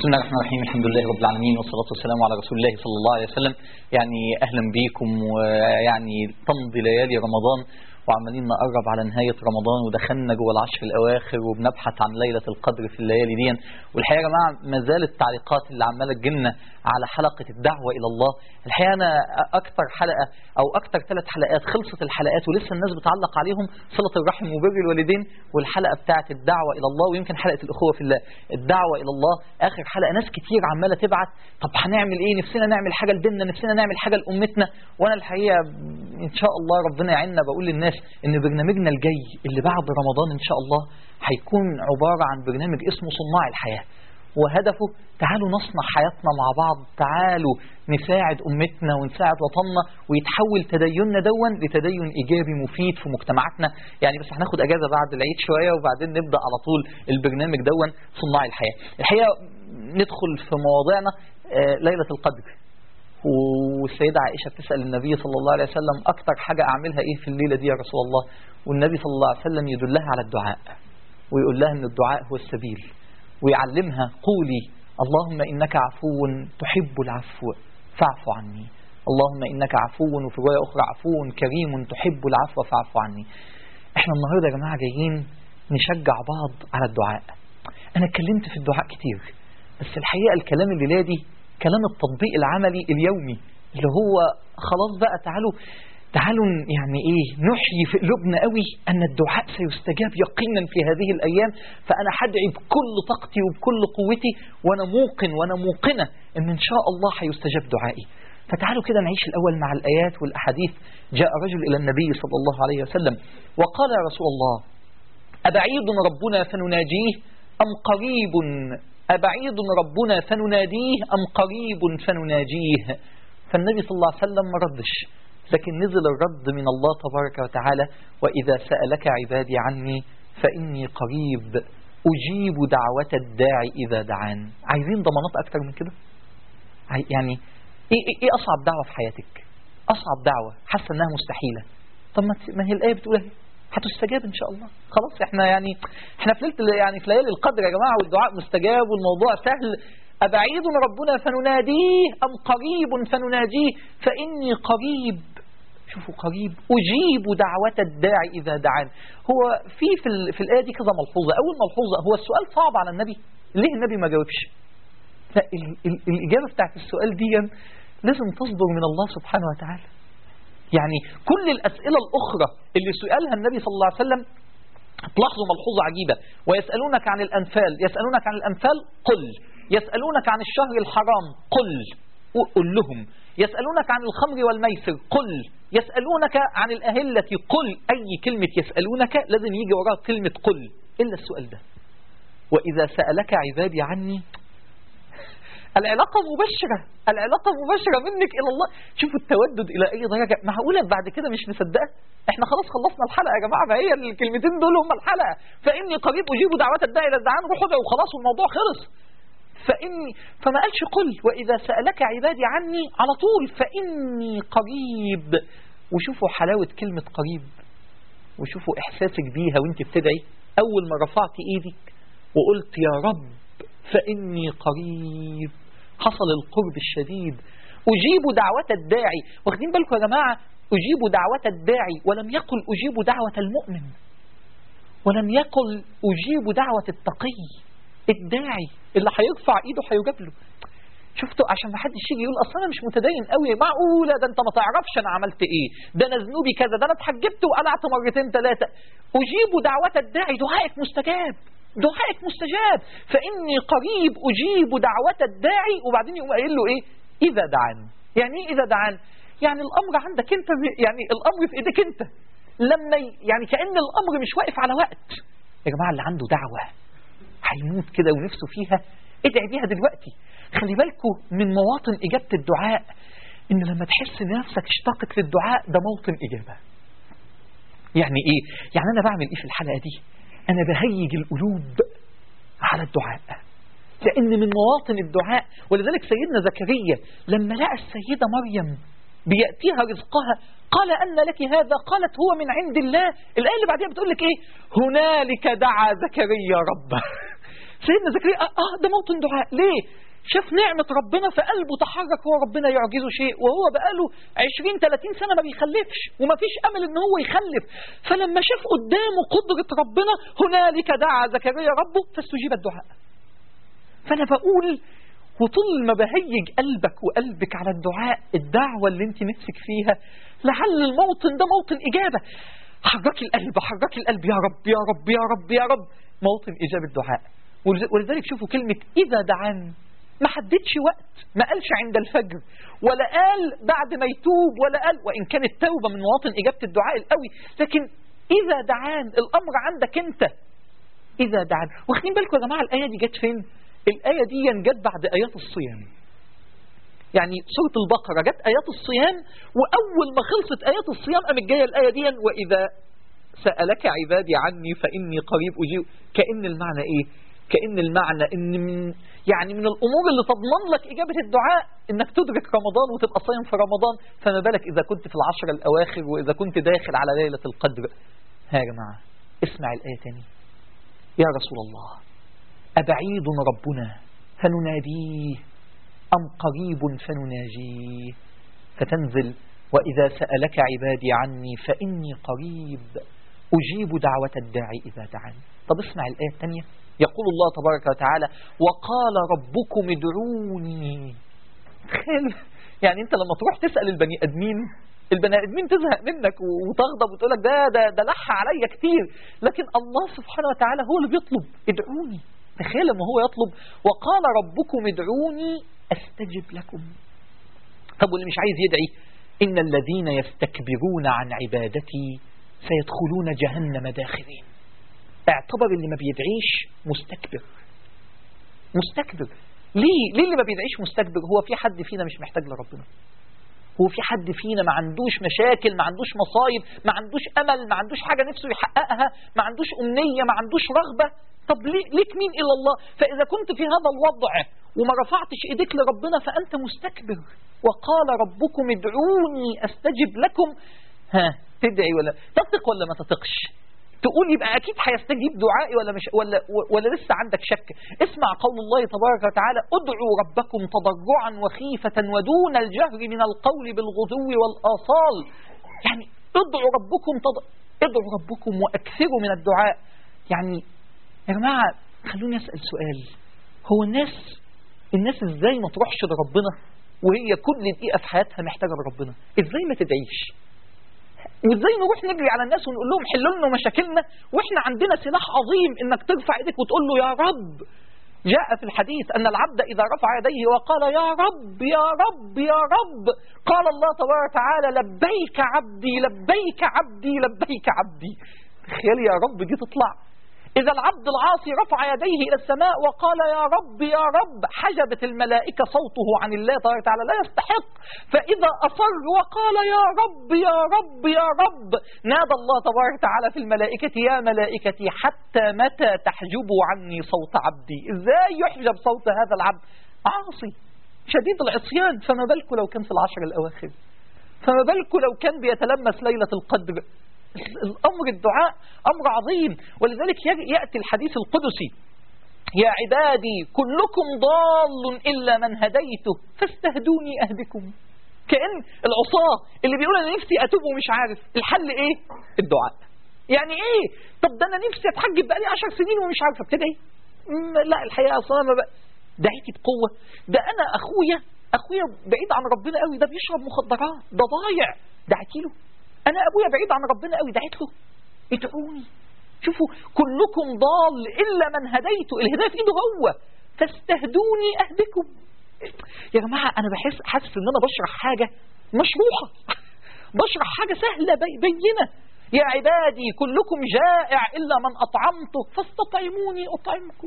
بسم الله الرحمن الرحيم الحمد لله رب العالمين والصلاة والسلام على رسول الله صلى الله عليه وسلم يعني أهلا بيكم ويعني تمضي ليالي رمضان وعمالين نقرب على نهاية رمضان ودخلنا جوه العشر الأواخر وبنبحث عن ليلة القدر في الليالي دي والحقيقة يا جماعة ما زالت التعليقات اللي عمالة تجيلنا على حلقة الدعوة إلى الله الحقيقة أنا أكتر حلقة أو أكتر ثلاث حلقات خلصت الحلقات ولسه الناس بتعلق عليهم صلة الرحم وبر الوالدين والحلقة بتاعة الدعوة إلى الله ويمكن حلقة الأخوة في الله الدعوة إلى الله آخر حلقة ناس كتير عمالة تبعت طب هنعمل إيه نفسنا نعمل حاجة لديننا نفسنا نعمل حاجة لأمتنا وأنا الحقيقة إن شاء الله ربنا يعيننا بقول للناس ان برنامجنا الجاي اللي بعد رمضان ان شاء الله هيكون عبارة عن برنامج اسمه صناع الحياة وهدفه تعالوا نصنع حياتنا مع بعض تعالوا نساعد أمتنا ونساعد وطننا ويتحول تديننا دون لتدين إيجابي مفيد في مجتمعاتنا يعني بس هناخد أجازة بعد العيد شوية وبعدين نبدأ على طول البرنامج دون صناع الحياة الحقيقة ندخل في مواضيعنا ليلة القدر والسيدة عائشة بتسأل النبي صلى الله عليه وسلم أكتر حاجة أعملها إيه في الليلة دي يا رسول الله والنبي صلى الله عليه وسلم يدلها على الدعاء ويقول لها أن الدعاء هو السبيل ويعلمها قولي اللهم إنك عفو تحب العفو فاعف عني اللهم إنك عفو وفي رواية أخرى عفو كريم تحب العفو فاعف عني احنا النهاردة يا جماعة جايين نشجع بعض على الدعاء أنا اتكلمت في الدعاء كتير بس الحقيقة الكلام الليلة دي كلام التطبيق العملي اليومي اللي هو خلاص بقى تعالوا تعالوا يعني ايه نحيي في قلوبنا قوي ان الدعاء سيستجاب يقينا في هذه الايام فانا هدعي بكل طاقتي وبكل قوتي وانا موقن وانا موقنه ان ان شاء الله هيستجاب دعائي فتعالوا كده نعيش الاول مع الايات والاحاديث جاء رجل الى النبي صلى الله عليه وسلم وقال يا رسول الله ابعيد ربنا فنناجيه ام قريب أبعيد ربنا فنناديه أم قريب فنناجيه فالنبي صلى الله عليه وسلم ما ردش لكن نزل الرد من الله تبارك وتعالى وإذا سألك عبادي عني فإني قريب أجيب دعوة الداعي إذا دعان عايزين ضمانات أكتر من كده يعني إيه, إيه أصعب دعوة في حياتك أصعب دعوة حاسة أنها مستحيلة طب ما هي الآية بتقول هتستجاب ان شاء الله خلاص احنا يعني احنا في ليله يعني في ليالي القدر يا جماعه والدعاء مستجاب والموضوع سهل أبعيد ربنا فنناديه أم قريب فنناجيه فإني قريب شوفوا قريب أجيب دعوة الداعي إذا دعان هو في في, في الآية دي كذا ملحوظة أول ملحوظة هو السؤال صعب على النبي ليه النبي ما جاوبش لا ال ال الإجابة بتاعت السؤال دي لازم تصدر من الله سبحانه وتعالى يعني كل الأسئلة الأخرى اللي سؤالها النبي صلى الله عليه وسلم تلاحظوا ملحوظة عجيبة ويسألونك عن الأنفال يسألونك عن الأنفال قل يسألونك عن الشهر الحرام قل قل لهم يسألونك عن الخمر والميسر قل يسألونك عن الأهلة قل أي كلمة يسألونك لازم يجي وراها كلمة قل إلا السؤال ده وإذا سألك عبادي عني العلاقة مباشرة العلاقة مباشرة منك إلى الله شوفوا التودد إلى أي درجة معقولة بعد كده مش مصدقة احنا خلاص خلصنا الحلقة يا جماعة فهي الكلمتين دول هم الحلقة فإني قريب أجيب دعوات الداعي إلى الدعان روحوا وخلاص والموضوع خلص فإني فما قالش قل وإذا سألك عبادي عني على طول فإني قريب وشوفوا حلاوة كلمة قريب وشوفوا إحساسك بيها وانت بتدعي أول ما رفعت إيدك وقلت يا رب فإني قريب حصل القرب الشديد أجيب دعوة الداعي واخدين بالكم يا جماعة أجيب دعوة الداعي ولم يقل أجيب دعوة المؤمن ولم يقل أجيب دعوة التقي الداعي اللي هيرفع ايده هيجاب له شفتوا عشان ما حدش يجي يقول اصل انا مش متدين قوي معقوله ده انت ما تعرفش انا عملت ايه ده انا ذنوبي كذا ده انا اتحجبت وقلعت مرتين ثلاثه اجيب دعوه الداعي دعائك مستجاب دعائك مستجاب فاني قريب اجيب دعوه الداعي وبعدين يقوم قايل له ايه اذا دعان يعني ايه اذا دعان يعني الامر عندك انت يعني الامر في ايدك انت لما يعني كان الامر مش واقف على وقت يا جماعه اللي عنده دعوه هيموت كده ونفسه فيها ادعي بيها دلوقتي خلي بالكم من مواطن إجابة الدعاء إن لما تحس إن نفسك اشتاقت للدعاء ده موطن إجابة يعني إيه؟ يعني أنا بعمل إيه في الحلقة دي أنا بهيج القلوب على الدعاء لأن من مواطن الدعاء ولذلك سيدنا زكريا لما لقى السيدة مريم بيأتيها رزقها قال أن لك هذا قالت هو من عند الله الآية اللي بعدها بتقول لك إيه هنالك دعا زكريا ربه سيدنا زكريا اه آه، ده موطن دعاء ليه شاف نعمة ربنا فقلبه تحرك هو ربنا يعجزه شيء وهو بقاله 20 30 سنة ما بيخلفش وما فيش أمل إن هو يخلف فلما شاف قدامه قدرة ربنا هنالك دعا زكريا ربه فاستجيب الدعاء فأنا بقول وطول ما بهيج قلبك وقلبك على الدعاء الدعوة اللي انت نفسك فيها لعل الموطن ده موطن إجابة حركي القلب حركي القلب يا رب يا رب يا رب يا رب موطن إجابة دعاء ولذ- ولذلك شوفوا كلمة إذا دعان ما حددش وقت ما قالش عند الفجر ولا قال بعد ما يتوب ولا قال وإن كانت توبة من مواطن إجابة الدعاء القوي لكن إذا دعان الأمر عندك أنت إذا دعان واخدين بالكم يا جماعة الآية دي جت فين الآية دي جت بعد آيات الصيام يعني سورة البقرة جت آيات الصيام وأول ما خلصت آيات الصيام قامت جاية الآية دي وإذا سألك عبادي عني فإني قريب أجيب كأن المعنى إيه كأن المعنى إن من يعني من الأمور اللي تضمن لك إجابة الدعاء إنك تدرك رمضان وتبقى صايم في رمضان فما بالك إذا كنت في العشر الأواخر وإذا كنت داخل على ليلة القدر ها يا جماعة اسمع الآية تاني يا رسول الله أبعيد ربنا فنناديه أم قريب فنناجيه فتنزل وإذا سألك عبادي عني فإني قريب أجيب دعوة الداعي إذا دعاني طب اسمع الآية الثانية يقول الله تبارك وتعالى وقال ربكم ادعوني تخيل يعني انت لما تروح تسأل البني ادمين البني ادمين تزهق منك وتغضب وتقول لك ده ده ده لح عليا كتير لكن الله سبحانه وتعالى هو اللي بيطلب ادعوني تخيل لما هو يطلب وقال ربكم ادعوني استجب لكم طب واللي مش عايز يدعي ان الذين يستكبرون عن عبادتي سيدخلون جهنم داخلين اعتبر اللي ما بيدعيش مستكبر مستكبر ليه ليه اللي ما بيدعيش مستكبر هو في حد فينا مش محتاج لربنا هو في حد فينا ما عندوش مشاكل ما عندوش مصايب ما عندوش امل ما عندوش حاجه نفسه يحققها ما عندوش امنيه ما عندوش رغبه طب ليه ليك مين الا الله فاذا كنت في هذا الوضع وما رفعتش ايديك لربنا فانت مستكبر وقال ربكم ادعوني استجب لكم ها تدعي ولا تثق ولا ما تثقش تقول يبقى اكيد هيستجيب دعائي ولا مش ولا ولا لسه عندك شك اسمع قول الله تبارك وتعالى ادعوا ربكم تضرعا وخيفة ودون الجهر من القول بالغدو والآصال يعني ادعوا ربكم تض... ادعوا ربكم واكثروا من الدعاء يعني يا جماعة خلوني اسأل سؤال هو الناس الناس ازاي ما تروحش لربنا وهي كل دقيقة في حياتها محتاجة لربنا ازاي ما تدعيش وازاي نروح نجري على الناس ونقول لهم حلوا لنا مشاكلنا واحنا عندنا سلاح عظيم انك ترفع ايدك وتقول له يا رب جاء في الحديث أن العبد إذا رفع يديه وقال يا رب يا رب يا رب قال الله تبارك وتعالى لبيك عبدي لبيك عبدي لبيك عبدي تخيل يا رب دي تطلع إذا العبد العاصي رفع يديه إلى السماء وقال يا رب يا رب حجبت الملائكة صوته عن الله تبارك وتعالى لا يستحق فإذا أصر وقال يا رب يا رب يا رب نادى الله تبارك وتعالى في الملائكة يا ملائكتي حتى متى تحجبوا عني صوت عبدي إزاي يحجب صوت هذا العبد عاصي شديد العصيان فما بالكم لو كان في العشر الأواخر فما بالكم لو كان بيتلمس ليلة القدر الأمر الدعاء أمر عظيم ولذلك يأتي الحديث القدسي يا عبادي كلكم ضال إلا من هديته فاستهدوني أهدكم كأن العصاة اللي بيقول أنا نفسي أتوب ومش عارف الحل إيه الدعاء يعني إيه طب ده أنا نفسي أتحجب بقالي عشر سنين ومش عارفة ابتدعي لا الحقيقة أصلا ما بقى دعيتي بقوة ده أنا أخويا أخويا بعيد عن ربنا قوي ده بيشرب مخدرات ده ضايع دعيتي له أنا أبويا بعيد عن ربنا قوي دعيت له ادعوني شوفوا كلكم ضال إلا من هديته الهداية في إيده هو فاستهدوني أهدكم يا جماعة أنا بحس حاسس إن أنا بشرح حاجة مشروحة بشرح حاجة سهلة بي بينة يا عبادي كلكم جائع إلا من أطعمته فاستطعموني أطعمكم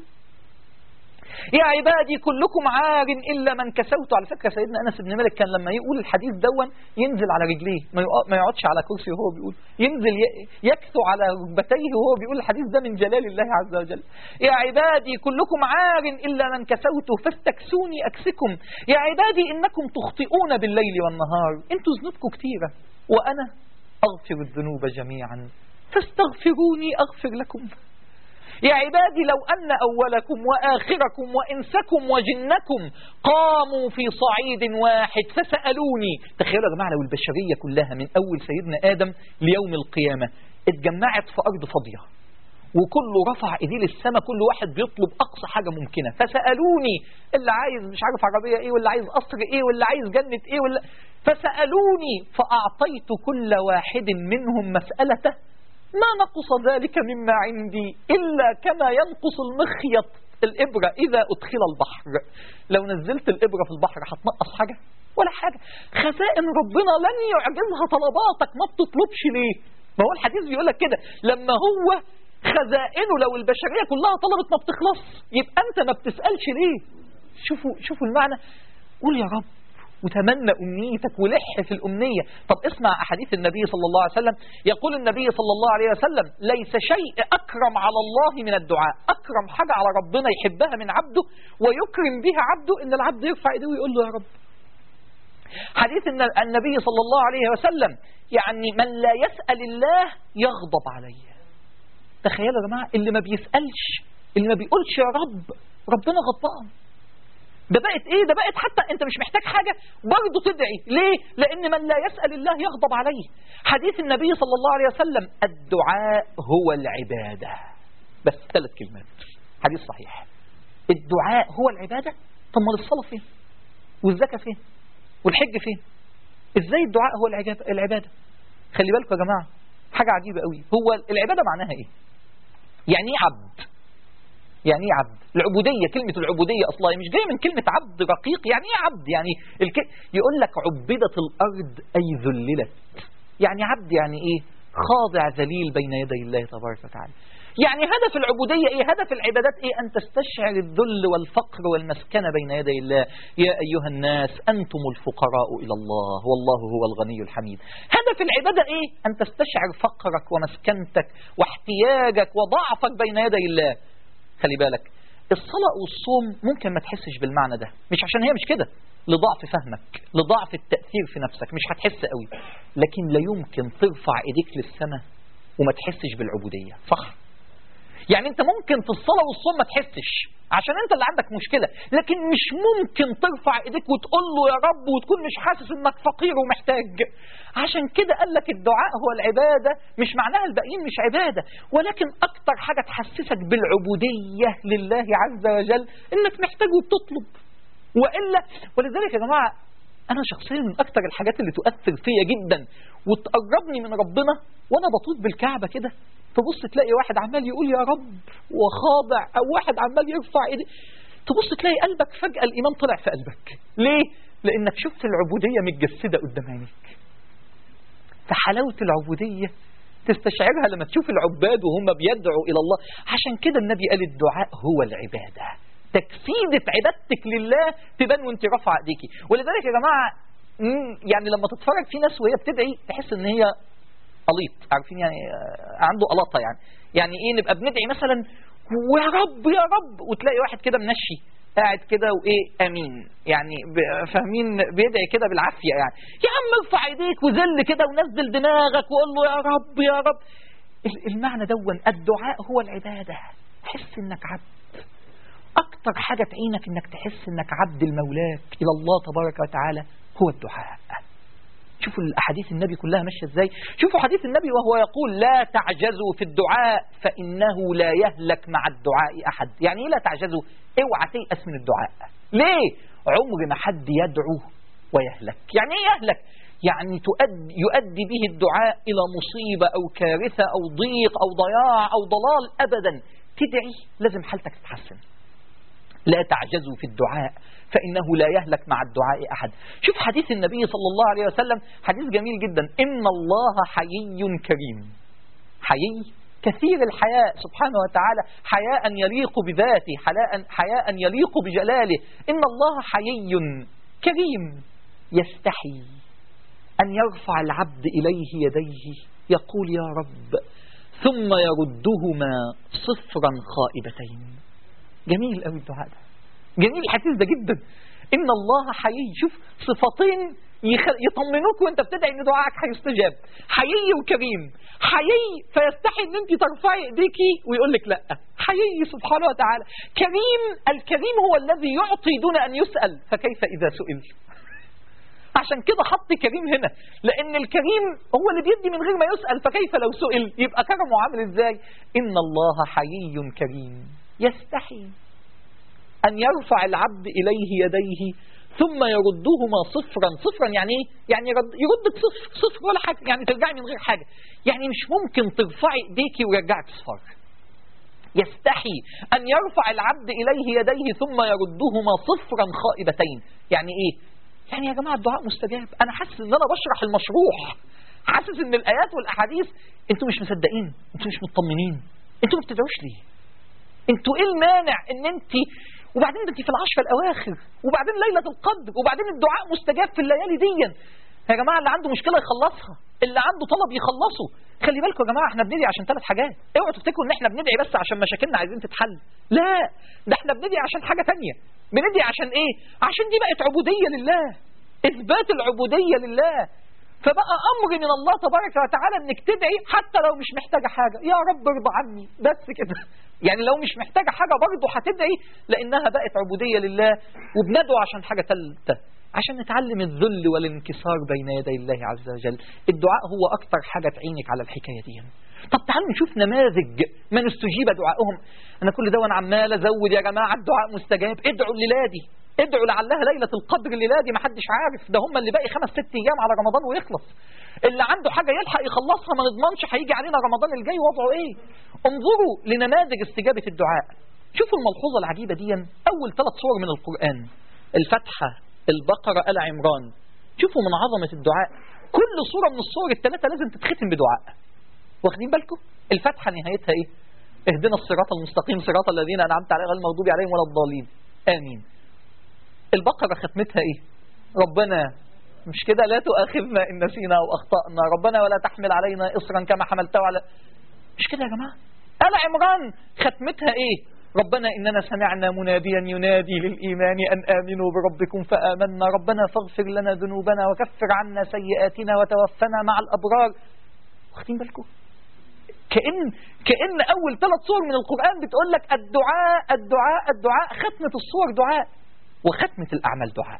يا عبادي كلكم عار إلا من كسوت على فكرة سيدنا أنس بن مالك كان لما يقول الحديث دون ينزل على رجليه ما يقعدش على كرسي وهو بيقول ينزل يكثو على ركبتيه وهو بيقول الحديث ده من جلال الله عز وجل يا عبادي كلكم عار إلا من كسوته فاستكسوني أكسكم يا عبادي إنكم تخطئون بالليل والنهار انتوا ذنوبكم كتيرة وأنا أغفر الذنوب جميعا فاستغفروني أغفر لكم يا عبادي لو أن أولكم وآخركم وإنسكم وجنكم قاموا في صعيد واحد فسألوني تخيلوا يا جماعة لو البشرية كلها من أول سيدنا آدم ليوم القيامة اتجمعت في أرض فاضية وكله رفع ايديه للسماء كل واحد بيطلب اقصى حاجه ممكنه فسالوني اللي عايز مش عارف عربيه ايه واللي عايز قصر ايه واللي عايز جنه ايه ولا فسالوني فاعطيت كل واحد منهم مسالته ما نقص ذلك مما عندي الا كما ينقص المخيط الابره اذا ادخل البحر لو نزلت الابره في البحر هتنقص حاجه ولا حاجه خزائن ربنا لن يعجزها طلباتك ما بتطلبش ليه ما هو الحديث بيقول لك كده لما هو خزائنه لو البشرية كلها طلبت ما بتخلص يبقى أنت ما بتسألش ليه شوفوا, شوفوا المعنى قول يا رب وتمنى أمنيتك ولح في الأمنية طب اسمع أحاديث النبي صلى الله عليه وسلم يقول النبي صلى الله عليه وسلم ليس شيء أكرم على الله من الدعاء أكرم حاجة على ربنا يحبها من عبده ويكرم بها عبده إن العبد يرفع إيديه ويقول له يا رب حديث النبي صلى الله عليه وسلم يعني من لا يسأل الله يغضب عليه تخيلوا يا جماعة اللي ما بيسألش اللي ما بيقولش يا رب ربنا غضبان ده بقت ايه ده بقت حتى انت مش محتاج حاجة برضه تدعي ليه لان من لا يسأل الله يغضب عليه حديث النبي صلى الله عليه وسلم الدعاء هو العبادة بس ثلاث كلمات حديث صحيح الدعاء هو العبادة طب ما الصلاة فين والزكاة فين والحج فين ازاي الدعاء هو العبادة خلي بالكم يا جماعة حاجة عجيبة قوي هو العبادة معناها ايه يعني ايه عبد يعني ايه عبد العبودية كلمة العبودية اصلا مش جاية من كلمة عبد رقيق يعني ايه عبد يعني الك... يقول لك عبدت الارض اي ذللت يعني عبد يعني ايه خاضع ذليل بين يدي الله تبارك وتعالى يعني هدف العبودية ايه هدف العبادات ايه ان تستشعر الذل والفقر والمسكنة بين يدي الله يا ايها الناس انتم الفقراء الى الله والله هو الغني الحميد هدف العبادة ايه ان تستشعر فقرك ومسكنتك واحتياجك وضعفك بين يدي الله خلي بالك الصلاة والصوم ممكن ما تحسش بالمعنى ده مش عشان هي مش كده لضعف فهمك لضعف التأثير في نفسك مش هتحس قوي لكن لا يمكن ترفع ايديك للسماء وما تحسش بالعبودية صح يعني انت ممكن في الصلاة والصوم ما تحسش عشان انت اللي عندك مشكلة لكن مش ممكن ترفع ايديك وتقول له يا رب وتكون مش حاسس انك فقير ومحتاج عشان كده قال لك الدعاء هو العبادة مش معناها الباقيين مش عبادة ولكن اكتر حاجة تحسسك بالعبودية لله عز وجل انك محتاج وبتطلب وإلا ولذلك يا جماعة أنا شخصيا من أكتر الحاجات اللي تؤثر فيا جدا وتقربني من ربنا وأنا بطوف بالكعبة كده تبص تلاقي واحد عمال يقول يا رب وخاضع أو واحد عمال يرفع إيديه تبص تلاقي قلبك فجأة الإيمان طلع في قلبك ليه؟ لأنك شفت العبودية متجسدة قدام عينيك فحلاوة العبودية تستشعرها لما تشوف العباد وهم بيدعوا إلى الله عشان كده النبي قال الدعاء هو العبادة تجسيدة عبادتك لله تبان وانت رافعه ايديكي ولذلك يا جماعة يعني لما تتفرج في ناس وهي بتدعي تحس ان هي قليط عارفين يعني عنده قلاطة يعني يعني ايه نبقى بندعي مثلا ويا رب يا رب وتلاقي واحد كده منشي قاعد كده وايه امين يعني فاهمين بيدعي كده بالعافيه يعني يا عم ارفع ايديك وذل كده ونزل دماغك وقول له يا رب يا رب المعنى دون الدعاء هو العباده حس انك عبد اكتر حاجه تعينك انك تحس انك عبد المولاك الى الله تبارك وتعالى هو الدعاء شوفوا الأحاديث النبي كلها ماشية ازاي شوفوا حديث النبي وهو يقول لا تعجزوا في الدعاء فإنه لا يهلك مع الدعاء أحد يعني إيه لا تعجزوا اوعى تيأس من الدعاء ليه عمر ما حد يدعو ويهلك يعني ايه يهلك يعني تؤدي يؤدي به الدعاء إلى مصيبة أو كارثة أو ضيق أو ضياع أو ضلال أبدا تدعي لازم حالتك تتحسن لا تعجزوا في الدعاء فإنه لا يهلك مع الدعاء أحد شوف حديث النبي صلى الله عليه وسلم حديث جميل جدا إن الله حيي كريم حيي كثير الحياء سبحانه وتعالى حياء يليق بذاته حياء, حياء يليق بجلاله إن الله حيي كريم يستحي أن يرفع العبد إليه يديه يقول يا رب ثم يردهما صفرا خائبتين جميل قوي الدعاء ده جميل الحديث ده جدا إن الله حيي شوف صفتين يخ- يطمنوك وانت بتدعي ان دعائك هيستجاب حيي وكريم حيي فيستحي ان انت ترفعي ايديكي ويقول لك لا حيي سبحانه وتعالى كريم الكريم هو الذي يعطي دون ان يسال فكيف اذا سئل عشان كده حط كريم هنا لان الكريم هو اللي بيدي من غير ما يسال فكيف لو سئل يبقى كرمه عامل ازاي ان الله حيي كريم يستحي أن يرفع العبد إليه يديه ثم يردهما صفرا صفرا يعني ايه؟ يعني يرد يردك صفر صفر ولا حاجة يعني ترجعي من غير حاجة يعني مش ممكن ترفعي ايديكي ويرجعك صفر يستحي أن يرفع العبد إليه يديه ثم يردهما صفرا خائبتين يعني إيه؟ يعني يا جماعة الدعاء مستجاب أنا حاسس إن أنا بشرح المشروح حاسس إن الآيات والأحاديث أنتوا مش مصدقين أنتوا مش مطمنين أنتوا ما بتدعوش ليه انتوا ايه المانع ان انت وبعدين ده انت في العشر الاواخر وبعدين ليله القدر وبعدين الدعاء مستجاب في الليالي دي يا جماعه اللي عنده مشكله يخلصها اللي عنده طلب يخلصه خلي بالكم يا جماعه احنا بندعي عشان ثلاث حاجات اوعوا تفتكروا ان احنا بندعي بس عشان مشاكلنا عايزين تتحل لا ده احنا بندعي عشان حاجه تانية بندعي عشان ايه عشان دي بقت عبوديه لله اثبات العبوديه لله فبقى امر من الله تبارك وتعالى انك تدعي حتى لو مش محتاجه حاجه يا رب ارضى عني بس كده يعني لو مش محتاجه حاجه برضه هتدعي لانها بقت عبوديه لله وبندعو عشان حاجه ثالثه عشان نتعلم الذل والانكسار بين يدي الله عز وجل الدعاء هو اكتر حاجه تعينك على الحكايه دي طب تعالوا نشوف نماذج من استجيب دعائهم انا كل ده وانا عمال ازود يا جماعه الدعاء مستجاب ادعوا الليله دي ادعوا لعلها ليله القدر الليله دي محدش عارف ده هم اللي باقي خمس ست ايام على رمضان ويخلص اللي عنده حاجه يلحق يخلصها ما نضمنش هيجي علينا رمضان الجاي وضعه ايه انظروا لنماذج استجابه الدعاء شوفوا الملحوظه العجيبه دي اول ثلاث صور من القران الفتحه البقره ال عمران شوفوا من عظمه الدعاء كل صوره من الصور الثلاثه لازم تتختم بدعاء واخدين بالكم الفتحه نهايتها ايه اهدنا الصراط المستقيم صراط الذين انعمت عليهم غير المغضوب عليهم ولا الضالين امين البقره ختمتها ايه ربنا مش كده لا تؤاخذنا ان نسينا او اخطانا ربنا ولا تحمل علينا اصرا كما حملته على مش كده يا جماعه ال عمران ختمتها ايه ربنا اننا سمعنا مناديا ينادي للايمان ان امنوا بربكم فامنا ربنا فاغفر لنا ذنوبنا وكفر عنا سيئاتنا وتوفنا مع الابرار واخدين بالكم كأن كأن أول ثلاث صور من القرآن بتقول لك الدعاء الدعاء الدعاء ختمة الصور دعاء وختمة الأعمال دعاء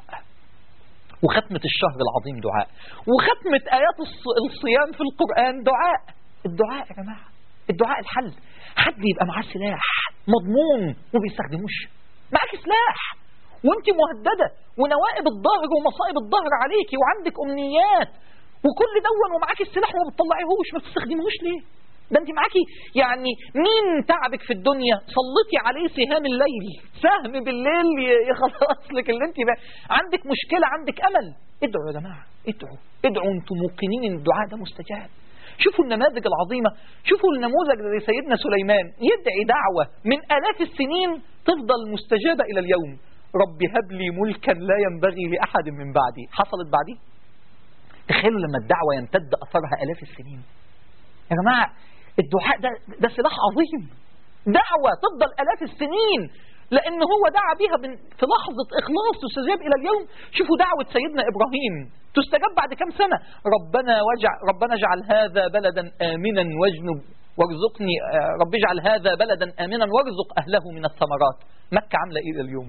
وختمة الشهر العظيم دعاء وختمة آيات الص- الصيام في القرآن دعاء الدعاء يا جماعة الدعاء الحل حد يبقى معاه سلاح مضمون وما بيستخدموش معاك سلاح وانت مهددة ونوائب الظهر ومصائب الظهر عليكي وعندك أمنيات وكل دون ومعاك السلاح وما بتطلعيهوش ما بتستخدمهوش ليه ده انت معاكي يعني مين تعبك في الدنيا صليتي عليه سهام الليل سهم بالليل ي- يخلص لك اللي انت بقى. عندك مشكلة عندك امل ادعوا يا جماعة ادعوا ادعوا انتم موقنين ان الدعاء ده مستجاب شوفوا النماذج العظيمة شوفوا النموذج زي سيدنا سليمان يدعي دعوة من آلاف السنين تفضل مستجابة إلى اليوم رب هب لي ملكا لا ينبغي لأحد من بعدي حصلت بعدي تخيلوا لما الدعوة يمتد أثرها آلاف السنين يا جماعة الدعاء ده, ده سلاح عظيم دعوة تفضل آلاف السنين لأن هو دعا بها من في لحظة إخلاص تستجاب إلى اليوم شوفوا دعوة سيدنا إبراهيم تستجاب بعد كم سنة ربنا وجع ربنا اجعل هذا بلدا آمنا واجنب وارزقني آه، رب اجعل هذا بلدا آمنا وارزق أهله من الثمرات مكة عاملة إيه اليوم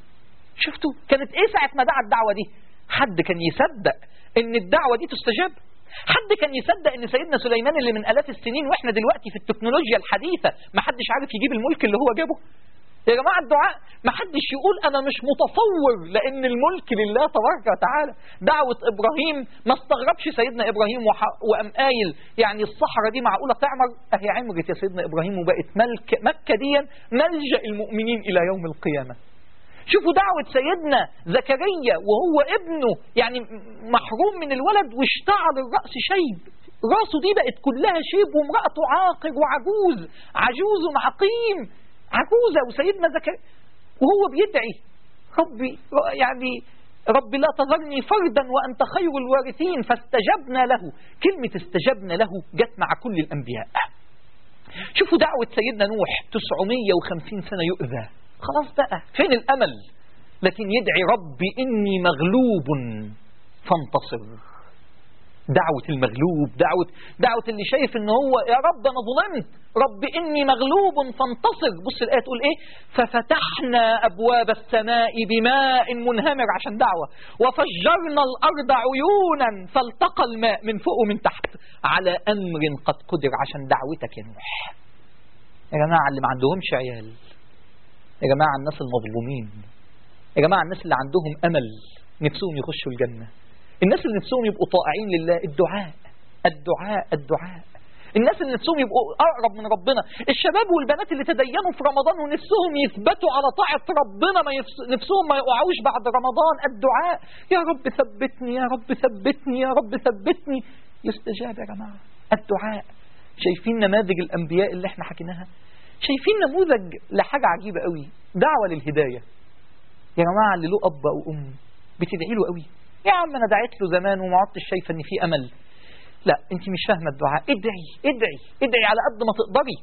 شفتوا كانت إيه ساعة ما دعا الدعوة دي حد كان يصدق إن الدعوة دي تستجاب حد كان يصدق ان سيدنا سليمان اللي من الاف السنين واحنا دلوقتي في التكنولوجيا الحديثه ما حدش عارف يجيب الملك اللي هو جابه يا جماعه الدعاء ما حدش يقول انا مش متصور لان الملك لله تبارك وتعالى دعوه ابراهيم ما استغربش سيدنا ابراهيم وح- وقام قايل يعني الصحراء دي معقوله تعمر اهي عمرت يا سيدنا ابراهيم وبقت ملك مكه دي ملجا المؤمنين الى يوم القيامه شوفوا دعوة سيدنا زكريا وهو ابنه يعني محروم من الولد واشتعل الرأس شيب راسه دي بقت كلها شيب وامرأته عاقر وعجوز عجوز عقيم عجوزة وسيدنا زكريا وهو بيدعي ربي يعني رب لا تذرني فردا وأنت خير الوارثين فاستجبنا له كلمة استجبنا له جت مع كل الأنبياء شوفوا دعوة سيدنا نوح 950 سنة يؤذى خلاص بقى فين الأمل لكن يدعي ربي إني مغلوب فانتصر دعوة المغلوب دعوة دعوة اللي شايف ان هو يا رب انا ظلمت رب اني مغلوب فانتصر بص الآية تقول ايه ففتحنا ابواب السماء بماء منهمر عشان دعوة وفجرنا الارض عيونا فالتقى الماء من فوق ومن تحت على امر قد قدر عشان دعوتك يا نوح يا جماعة اللي ما عندهمش عيال يا جماعة الناس المظلومين يا جماعة الناس اللي عندهم امل نفسهم يخشوا الجنة الناس اللي نفسهم يبقوا طائعين لله الدعاء الدعاء الدعاء الناس اللي نفسهم يبقوا أقرب من ربنا الشباب والبنات اللي تدينوا في رمضان ونفسهم يثبتوا على طاعة ربنا ما يفس... نفسهم ما يقعوش بعد رمضان الدعاء يا رب ثبتني يا رب ثبتني يا رب ثبتني يستجاب يا جماعة الدعاء شايفين نماذج الأنبياء اللي احنا حكيناها شايفين نموذج لحاجة عجيبة قوي دعوة للهداية يا جماعة اللي له أب أو أم بتدعي له قوي يا عم انا دعيت له زمان وما عدتش شايفه ان في امل لا انت مش فاهمه الدعاء ادعي ادعي ادعي على قد ما تقدري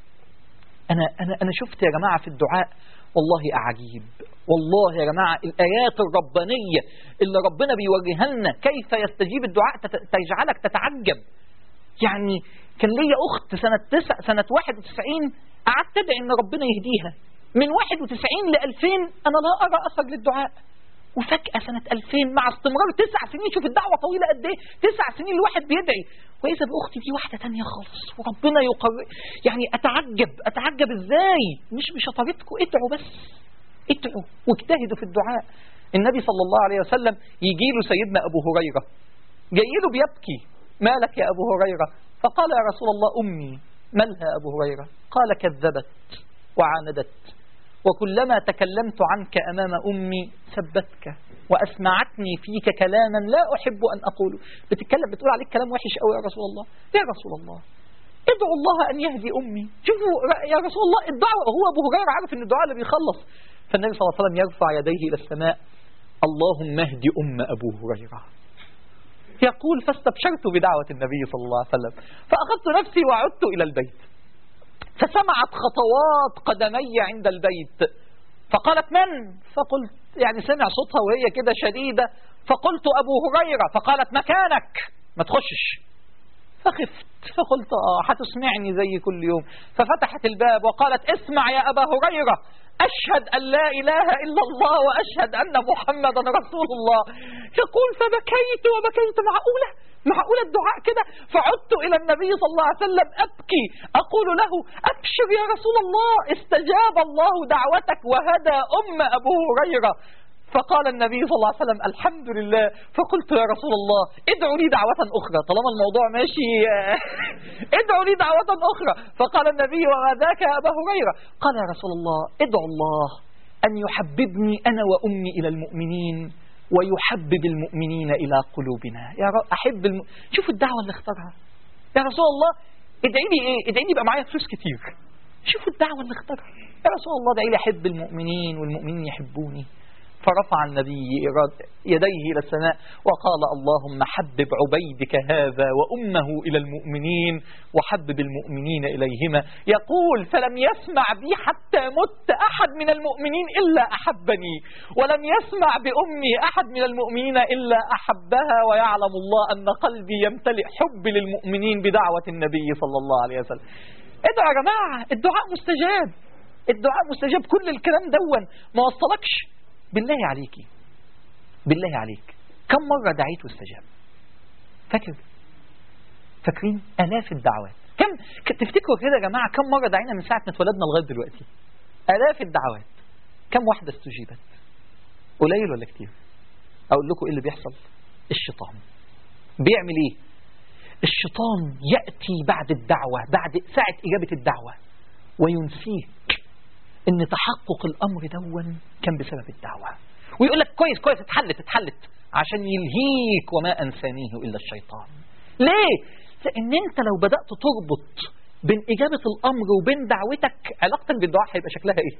انا انا انا شفت يا جماعه في الدعاء والله اعاجيب والله يا جماعه الايات الربانيه اللي ربنا بيوريها لنا كيف يستجيب الدعاء تجعلك تتعجب يعني كان ليا اخت سنه تسع سنه 91 قعدت ادعي ان ربنا يهديها من 91 ل 2000 انا لا ارى اثر للدعاء وفجأة سنة 2000 مع استمرار تسع سنين شوف الدعوة طويلة قد ايه تسع سنين الواحد بيدعي وإذا بأختي دي واحدة تانية خالص وربنا يقر يعني أتعجب أتعجب إزاي مش بشطارتكم ادعوا بس ادعوا واجتهدوا في الدعاء النبي صلى الله عليه وسلم يجي له سيدنا أبو هريرة جاي له بيبكي مالك يا أبو هريرة فقال يا رسول الله أمي مالها أبو هريرة قال كذبت وعاندت وكلما تكلمت عنك أمام أمي سبتك وأسمعتني فيك كلاما لا أحب أن أقوله بتتكلم بتقول عليك كلام وحش قوي يا رسول الله يا رسول الله ادعو الله أن يهدي أمي شوفوا يا رسول الله الدعوة هو أبو هريرة عارف أن الدعاء اللي بيخلص فالنبي صلى الله عليه وسلم يرفع يديه إلى السماء اللهم اهد أم أبو هريرة يقول فاستبشرت بدعوة النبي صلى الله عليه وسلم فأخذت نفسي وعدت إلى البيت فسمعت خطوات قدمي عند البيت فقالت من فقلت يعني سمع صوتها وهي كده شديدة فقلت أبو هريرة فقالت مكانك ما تخشش فخفت فقلت آه هتسمعني زي كل يوم ففتحت الباب وقالت اسمع يا أبا هريرة أشهد أن لا إله إلا الله وأشهد أن محمدا رسول الله يقول فبكيت وبكيت معقولة معقولة الدعاء كده فعدت إلى النبي صلى الله عليه وسلم أبكي أقول له أبشر يا رسول الله استجاب الله دعوتك وهدى أم أبو هريرة فقال النبي صلى الله عليه وسلم الحمد لله فقلت يا رسول الله ادعوا لي دعوة أخرى طالما الموضوع ماشي ادعوا لي دعوة أخرى فقال النبي وغداك يا أبا هريرة قال يا رسول الله ادعو الله أن يحببني أنا وأمي إلى المؤمنين ويحبب المؤمنين إلى قلوبنا يا رب أحب الم... شوفوا الدعوة اللي اختارها يا رسول الله ادعي لي إيه ادعي لي يبقى معايا فلوس كتير شوفوا الدعوة اللي اختارها يا رسول الله ادعي لي أحب المؤمنين والمؤمنين يحبوني فرفع النبي يديه إلى السماء وقال اللهم حبب عبيدك هذا وأمه إلى المؤمنين وحبب المؤمنين إليهما يقول فلم يسمع بي حتى مت أحد من المؤمنين إلا أحبني ولم يسمع بأمي أحد من المؤمنين إلا أحبها ويعلم الله أن قلبي يمتلئ حب للمؤمنين بدعوة النبي صلى الله عليه وسلم ادعوا يا جماعة الدعاء مستجاب الدعاء مستجاب كل الكلام دون ما وصلكش بالله عليكي بالله عليك كم مرة دعيت واستجاب فاكر فاكرين آلاف الدعوات كم تفتكروا كده يا جماعة كم مرة دعينا من ساعة ما اتولدنا لغاية دلوقتي آلاف الدعوات كم واحدة استجيبت قليل ولا كتير أقول لكم إيه اللي بيحصل الشيطان بيعمل إيه الشيطان يأتي بعد الدعوة بعد ساعة إجابة الدعوة وينسيك ان تحقق الامر دون كان بسبب الدعوة ويقول لك كويس كويس اتحلت اتحلت عشان يلهيك وما انسانيه الا الشيطان ليه لان انت لو بدأت تربط بين اجابة الامر وبين دعوتك علاقتك بالدعاء هيبقى شكلها ايه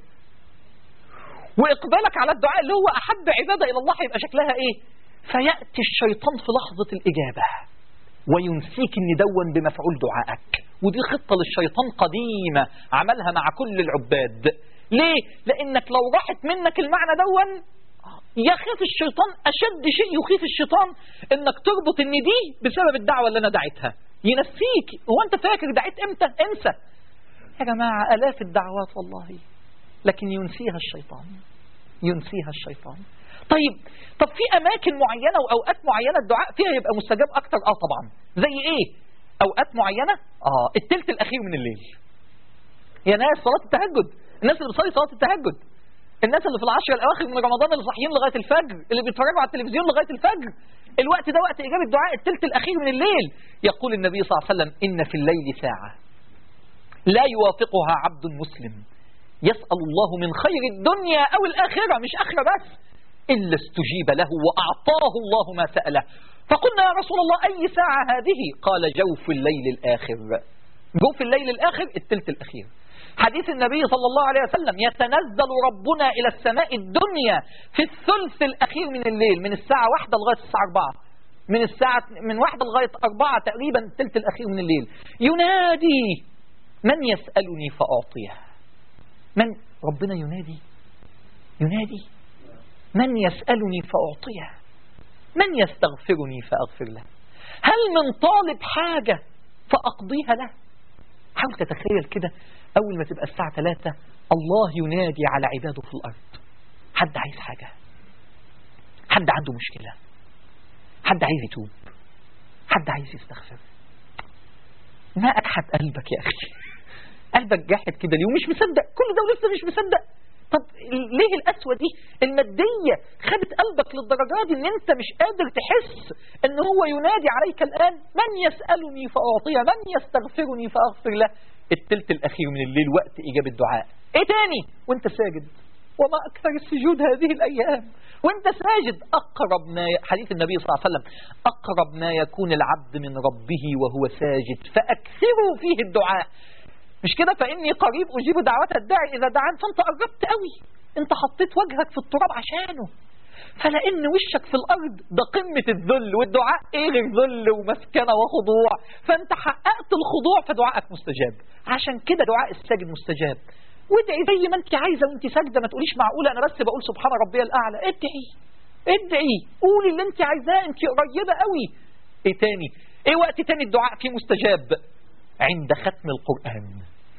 واقبالك على الدعاء اللي هو احب عبادة الى الله هيبقى شكلها ايه فيأتي الشيطان في لحظة الاجابة وينسيك ان دون بمفعول دعائك ودي خطة للشيطان قديمة عملها مع كل العباد ليه؟ لأنك لو راحت منك المعنى دون يخاف الشيطان أشد شيء يخيف الشيطان إنك تربط إن دي بسبب الدعوة اللي أنا دعيتها ينسيك هو أنت فاكر دعيت إمتى انسى يا جماعة ألاف الدعوات والله لكن ينسيها الشيطان ينسيها الشيطان طيب طب في أماكن معينة وأوقات معينة الدعاء فيها يبقى مستجاب أكتر آه طبعا زي إيه أوقات معينة آه التلت الأخير من الليل يا ناس صلاة التهجد الناس اللي بتصلي صلاة التهجد الناس اللي في العشر الأواخر من رمضان اللي صاحيين لغاية الفجر اللي بيتفرجوا على التلفزيون لغاية الفجر الوقت ده وقت إجابة الدعاء التلت الأخير من الليل يقول النبي صلى الله عليه وسلم إن في الليل ساعة لا يوافقها عبد مسلم يسأل الله من خير الدنيا أو الآخرة مش آخرة بس إلا استجيب له وأعطاه الله ما سأله فقلنا يا رسول الله أي ساعة هذه قال جوف الليل الآخر جوف الليل الآخر التلت الأخير حديث النبي صلى الله عليه وسلم يتنزل ربنا إلى السماء الدنيا في الثلث الأخير من الليل من الساعة واحدة لغاية الساعة أربعة من الساعة من واحدة لغاية أربعة تقريبا الثلث الأخير من الليل ينادي من يسألني فأعطيه من ربنا ينادي ينادي من يسألني فأعطيه من يستغفرني فأغفر له هل من طالب حاجة فأقضيها له حاول تتخيل كده أول ما تبقى الساعة 3 الله ينادي على عباده في الأرض حد عايز حاجة حد عنده مشكلة حد عايز يتوب حد عايز يستغفر ما أكحت قلبك يا أخي قلبك جاحد كده ليه ومش مصدق كل ده ولسه مش مصدق طب ليه القسوة دي المادية خدت قلبك للدرجة دي ان انت مش قادر تحس ان هو ينادي عليك الآن من يسألني فأعطيه من يستغفرني فأغفر له التلت الأخير من الليل وقت إجابة الدعاء ايه تاني وانت ساجد وما أكثر السجود هذه الأيام وانت ساجد أقرب ما ي... حديث النبي صلى الله عليه وسلم أقرب ما يكون العبد من ربه وهو ساجد فأكثروا فيه الدعاء مش كده فإني قريب أجيب دعوة الداعي إذا دعان فأنت قربت قوي أنت حطيت وجهك في التراب عشانه فلأن وشك في الأرض ده قمة الذل والدعاء إيه غير ذل ومسكنة وخضوع فأنت حققت الخضوع فدعائك مستجاب عشان كده دعاء الساجد مستجاب وادعي زي ما انت عايزة وانت ساجدة ما تقوليش معقولة أنا بس بقول سبحان ربي الأعلى ادعي ادعي قولي اللي انت عايزاه انت قريبة قوي ايه تاني ايه وقت تاني الدعاء فيه مستجاب عند ختم القرآن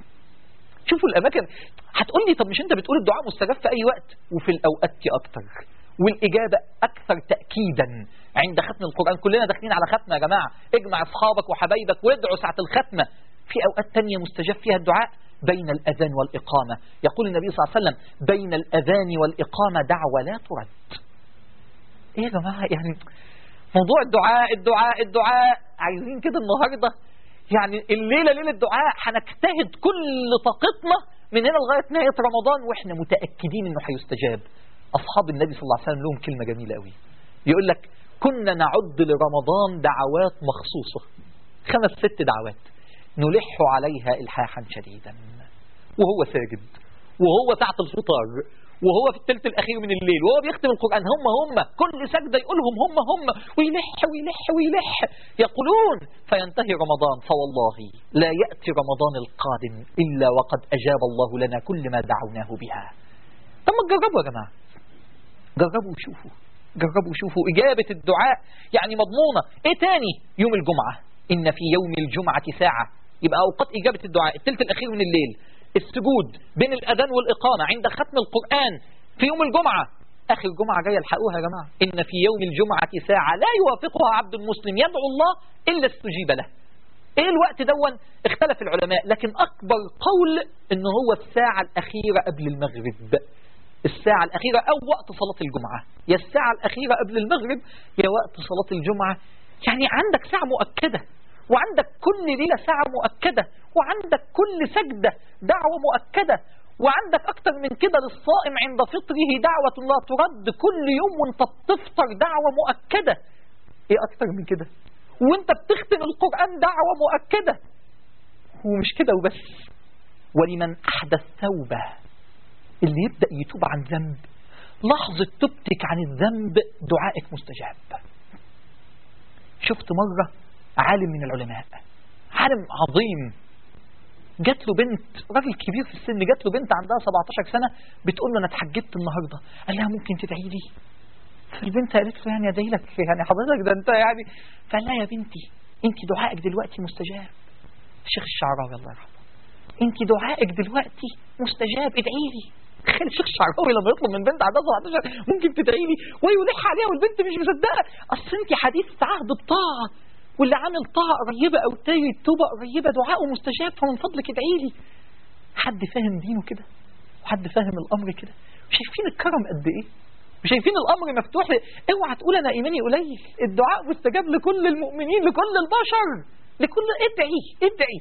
شوفوا الأماكن هتقول لي طب مش أنت بتقول الدعاء مستجاب في أي وقت وفي الأوقات دي أكتر والإجابة أكثر تأكيدا عند ختم القرآن كلنا داخلين على ختمة يا جماعة اجمع أصحابك وحبايبك وادعوا ساعة الختمة في أوقات تانية مستجاب فيها الدعاء بين الأذان والإقامة يقول النبي صلى الله عليه وسلم بين الأذان والإقامة دعوة لا ترد إيه يا جماعة يعني موضوع الدعاء الدعاء الدعاء عايزين كده النهاردة يعني الليلة ليلة الدعاء هنجتهد كل طاقتنا من هنا لغاية نهاية رمضان واحنا متأكدين انه هيستجاب اصحاب النبي صلى الله عليه وسلم لهم كلمة جميلة قوي يقول لك كنا نعد لرمضان دعوات مخصوصة خمس ست دعوات نلح عليها إلحاحا شديدا وهو ساجد وهو ساعة الفطار وهو في الثلث الأخير من الليل وهو بيختم القرآن هم هم كل سجدة يقولهم هم هم ويلح ويلح ويلح يقولون فينتهي رمضان فوالله لا يأتي رمضان القادم إلا وقد أجاب الله لنا كل ما دعوناه بها طب ما تجربوا يا جماعة جربوا وشوفوا جربوا وشوفوا إجابة الدعاء يعني مضمونة إيه تاني يوم الجمعة إن في يوم الجمعة ساعة يبقى أوقات إجابة الدعاء الثلث الأخير من الليل السجود بين الأذان والإقامة عند ختم القرآن في يوم الجمعة آخر جمعة جاية الحقوها يا جماعة إن في يوم الجمعة ساعة لا يوافقها عبد مسلم يدعو الله إلا استجيب له إيه الوقت دون اختلف العلماء لكن أكبر قول إن هو الساعة الأخيرة قبل المغرب الساعة الأخيرة أو وقت صلاة الجمعة يا الساعة الأخيرة قبل المغرب يا وقت صلاة الجمعة يعني عندك ساعة مؤكدة وعندك كل ليلة ساعة مؤكدة وعندك كل سجدة دعوة مؤكدة وعندك أكتر من كده للصائم عند فطره دعوة لا ترد كل يوم وانت بتفطر دعوة مؤكدة ايه أكتر من كده وانت بتختم القرآن دعوة مؤكدة ومش كده وبس ولمن أحدث توبة اللي يبدأ يتوب عن ذنب لحظة توبتك عن الذنب دعائك مستجاب شفت مرة عالم من العلماء عالم عظيم جات له بنت راجل كبير في السن جات له بنت عندها 17 سنة بتقول له انا اتحجبت النهاردة قال لها ممكن تدعي لي فالبنت قالت له يعني ادعي لك يعني حضرتك ده انت يعني فقال لها يا بنتي انت دعائك دلوقتي مستجاب الشيخ الشعراوي الله يرحمه انت دعائك دلوقتي مستجاب ادعي لي تخيل الشيخ الشعراوي لما يطلب من بنت عندها 17 ممكن تدعي لي ويلح عليها والبنت مش مصدقه اصل انت حديث عهد بطاعه واللي عامل طاعه قريبه او تاوي توبه قريبه دعائه مستجاب فمن فضلك ادعي لي حد فاهم دينه كده وحد فاهم الامر كده شايفين الكرم قد ايه وشايفين الامر مفتوح لي. اوعى تقول انا ايماني قليل الدعاء مستجاب لكل المؤمنين لكل البشر لكل ادعي ادعي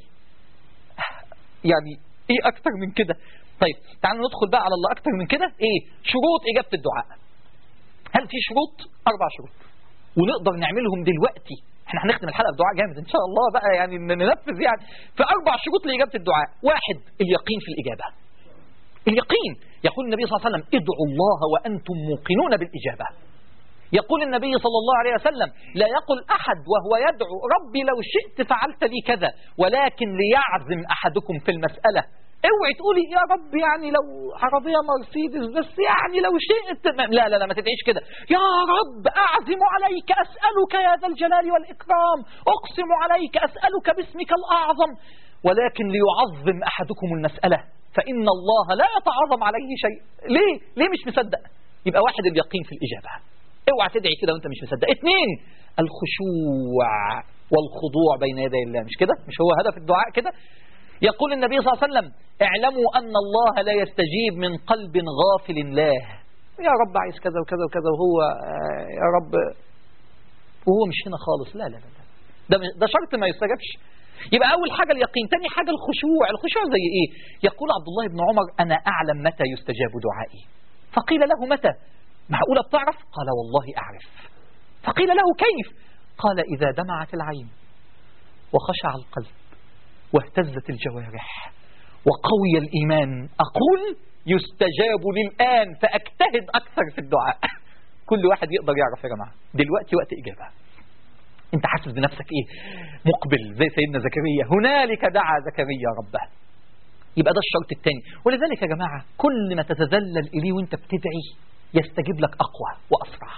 يعني ايه اكتر من كده طيب تعالوا ندخل بقى على الله اكتر من كده ايه شروط اجابه الدعاء هل في شروط اربع شروط ونقدر نعملهم دلوقتي احنا هنختم الحلقه بدعاء جامد ان شاء الله بقى يعني ننفذ يعني في اربع شروط لاجابه الدعاء واحد اليقين في الاجابه اليقين يقول النبي صلى الله عليه وسلم ادعوا الله وانتم موقنون بالاجابه يقول النبي صلى الله عليه وسلم لا يقل أحد وهو يدعو ربي لو شئت فعلت لي كذا ولكن ليعزم أحدكم في المسألة اوعي تقولي يا رب يعني لو عربية مرسيدس بس يعني لو شئت لا لا لا ما تدعيش كده يا رب أعزم عليك أسألك يا ذا الجلال والإكرام أقسم عليك أسألك باسمك الأعظم ولكن ليعظم أحدكم المسألة فإن الله لا يتعظم عليه شيء ليه؟ ليه مش مصدق؟ يبقى واحد اليقين في الإجابة اوعى تدعي كده وانت مش مصدق اثنين الخشوع والخضوع بين يدي الله مش كده مش هو هدف الدعاء كده يقول النبي صلى الله عليه وسلم اعلموا أن الله لا يستجيب من قلب غافل الله يا رب عايز كذا وكذا وكذا وهو آه، يا رب وهو مش هنا خالص لا لا لا لا. ده ده شرط ما يستجابش يبقى أول حاجة اليقين تاني حاجة الخشوع الخشوع زي إيه يقول عبد الله بن عمر أنا أعلم متى يستجاب دعائي فقيل له متى معقولة بتعرف قال والله أعرف فقيل له كيف قال إذا دمعت العين وخشع القلب واهتزت الجوارح وقوي الإيمان أقول يستجاب للآن فأجتهد أكثر في الدعاء كل واحد يقدر يعرف يا جماعة دلوقتي وقت إجابة انت حاسس بنفسك ايه مقبل زي سيدنا زكريا هنالك دعا زكريا ربه يبقى ده الشرط الثاني ولذلك يا جماعة كل ما تتذلل إليه وانت بتدعي يستجيب لك أقوى وأسرع